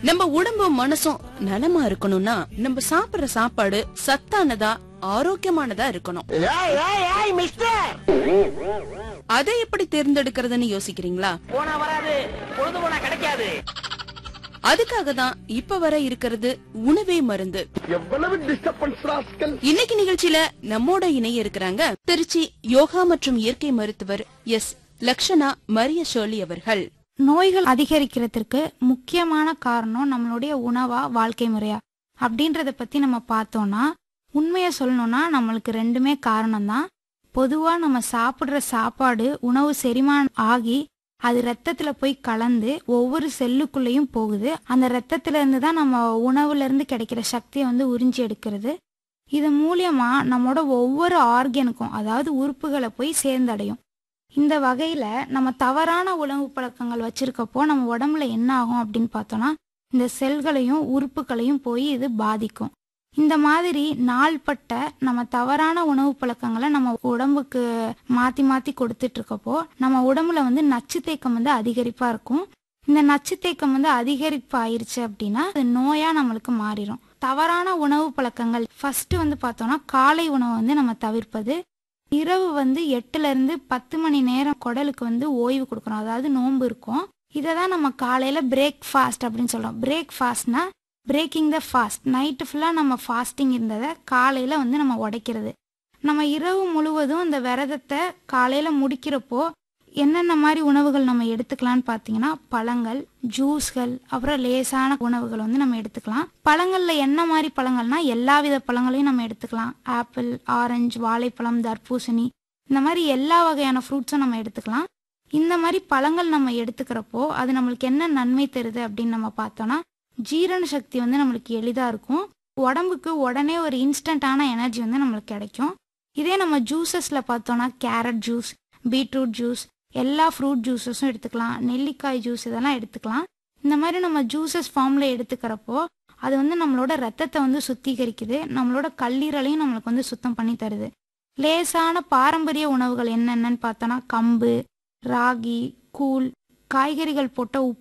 நம்ம உடம்பும் மனசும் நலமா இருக்கணும்னா நம்ம சாப்பிடுற சாப்பாடு சத்தானதா ஆரோக்கியமானதா இருக்கணும் ஏய் ஏய் ஏய் மிஸ்டர் அதை எப்படி தேர்ந்தெடுக்கிறதுன்னு யோசிக்கிறீங்களா போனா வராது பொழுது போனா கிடைக்காது அதுக்காக தான் இப்ப வர இருக்கிறது உணவே மருந்து எவ்வளவு டிஸ்டர்பன்ஸ் ராஸ்கல் இன்னைக்கு நிகழ்ச்சியில நம்மோட இணைய இருக்கிறாங்க திருச்சி யோகா மற்றும் இயற்கை மருத்துவர் எஸ் லக்ஷனா மரிய ஷோலி அவர்கள் நோய்கள் அதிகரிக்கிறதுக்கு முக்கியமான காரணம் நம்மளுடைய உணவா வாழ்க்கை முறையா அப்படின்றத பத்தி நம்ம பார்த்தோம்னா உண்மையை சொல்லணும்னா நம்மளுக்கு ரெண்டுமே காரணம் தான் பொதுவா நம்ம சாப்பிடுற சாப்பாடு உணவு செரிமானம் ஆகி அது ரத்தத்துல போய் கலந்து ஒவ்வொரு செல்லுக்குள்ளேயும் போகுது அந்த ரத்தத்துல இருந்து தான் நம்ம உணவுல இருந்து கிடைக்கிற சக்தியை வந்து உறிஞ்சி எடுக்கிறது இது மூலியமா நம்மளோட ஒவ்வொரு ஆர்கனுக்கும் அதாவது உறுப்புகளை போய் சேர்ந்தடையும் இந்த வகையில நம்ம தவறான உணவு பழக்கங்கள் வச்சிருக்கப்போ நம்ம உடம்புல என்ன ஆகும் அப்படின்னு பார்த்தோம்னா இந்த செல்களையும் உறுப்புகளையும் போய் இது பாதிக்கும் இந்த மாதிரி நாள்பட்ட நம்ம தவறான உணவு பழக்கங்களை நம்ம உடம்புக்கு மாத்தி மாத்தி கொடுத்துட்டு இருக்கப்போ நம்ம உடம்புல வந்து நச்சு தேக்கம் வந்து அதிகரிப்பா இருக்கும் இந்த நச்சு தேக்கம் வந்து அதிகரிப்பு ஆயிருச்சு அப்படின்னா அது நோயா நம்மளுக்கு மாறிடும் தவறான உணவு பழக்கங்கள் ஃபர்ஸ்ட் வந்து பார்த்தோம்னா காலை உணவை வந்து நம்ம தவிர்ப்பது இரவு வந்து எட்டுல இருந்து பத்து மணி நேரம் குடலுக்கு வந்து ஓய்வு கொடுக்கணும் அதாவது நோன்பு இருக்கும் இதை தான் நம்ம காலையில பிரேக் ஃபாஸ்ட் அப்படின்னு சொல்றோம் பிரேக் ஃபாஸ்ட்னா பிரேக்கிங் த ஃபாஸ்ட் நைட்டு ஃபுல்லாக நம்ம ஃபாஸ்டிங் இருந்ததை காலையில் வந்து நம்ம உடைக்கிறது நம்ம இரவு முழுவதும் இந்த விரதத்தை காலையில் முடிக்கிறப்போ என்னென்ன மாதிரி உணவுகள் நம்ம எடுத்துக்கலாம்னு பார்த்தீங்கன்னா பழங்கள் ஜூஸ்கள் அப்புறம் லேசான உணவுகள் வந்து நம்ம எடுத்துக்கலாம் பழங்களில் என்ன மாதிரி பழங்கள்னா எல்லா வித பழங்களையும் நம்ம எடுத்துக்கலாம் ஆப்பிள் ஆரஞ்சு வாழைப்பழம் தர்பூசணி இந்த மாதிரி எல்லா வகையான ஃப்ரூட்ஸும் நம்ம எடுத்துக்கலாம் இந்த மாதிரி பழங்கள் நம்ம எடுத்துக்கிறப்போ அது நம்மளுக்கு என்ன நன்மை தருது அப்படின்னு நம்ம பார்த்தோம்னா ஜீரண சக்தி வந்து நம்மளுக்கு எளிதாக இருக்கும் உடம்புக்கு உடனே ஒரு இன்ஸ்டன்டான எனர்ஜி வந்து நம்மளுக்கு கிடைக்கும் இதே நம்ம ஜூஸஸில் பார்த்தோம்னா கேரட் ஜூஸ் பீட்ரூட் ஜூஸ் எல்லா ஃப்ரூட் ஜூஸஸும் எடுத்துக்கலாம் நெல்லிக்காய் ஜூஸ் இதெல்லாம் எடுத்துக்கலாம் இந்த மாதிரி நம்ம ஜூஸஸ் ஃபார்மில் எடுத்துக்கிறப்போ அது வந்து நம்மளோட ரத்தத்தை வந்து சுத்திகரிக்குது நம்மளோட கல்லீரலையும் நம்மளுக்கு வந்து சுத்தம் பண்ணி தருது லேசான பாரம்பரிய உணவுகள் என்னென்னன்னு பார்த்தோன்னா கம்பு ராகி கூழ் காய்கறிகள் போட்ட உப்பு